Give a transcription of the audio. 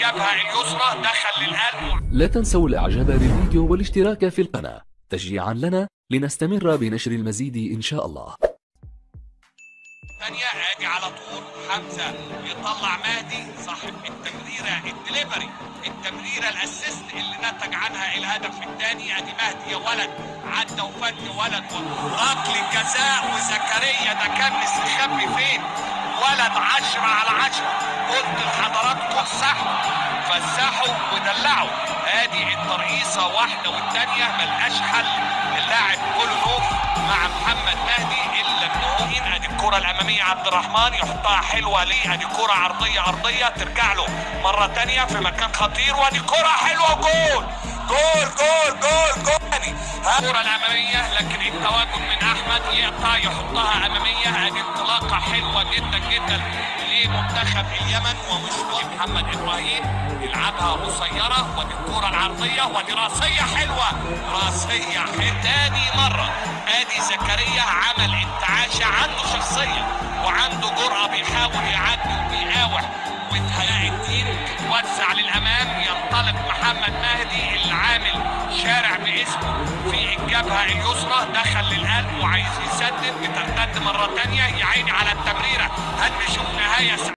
الجبهة اليسرى دخل للقلب لا تنسوا الاعجاب بالفيديو والاشتراك في القناة تشجيعا لنا لنستمر بنشر المزيد ان شاء الله ثانية ادي على طول حمزة يطلع مهدي صاحب التمريرة الدليفري التمريرة الاسيست اللي نتج عنها الهدف الثاني ادي مهدي يا ولد عدى وفن ولد ركل جزاء وزكريا ده كان مستخبي فين ولد عشرة على عشرة قلت لحضراتكم سحوا فسحوا ودلعوا ادي الترقيصة واحدة والتانية ملقاش حل اللاعب كولونوف مع محمد مهدي الا بنقول ادي الكرة الامامية عبد الرحمن يحطها حلوة ليه ادي كرة عرضية ارضية ترجع له مرة تانية في مكان خطير وادي كرة حلوة جول جول جول جول جول تاني الكرة الامامية لكن التواجد من احمد يقطع يحطها امامية ادي انطلاقة حلوة جدا جدا لمنتخب اليمن ومش محمد ابراهيم يلعبها قصيرة ودي الكرة العرضية ودي راسية حلوة راسية حلوة تاني مرة ادي زكريا عمل انتعاشة عنده شخصية وعنده جرأة بيحاول يعدي وبيقاوح وتهيأ الدين تتوزع للأمام ينطلق محمد مهدي اللي عامل شارع باسمه في الجبهة اليسرى دخل للقلب وعايز يسدد بترتد مرة تانية يا عيني على التمريرة هل نشوف نهاية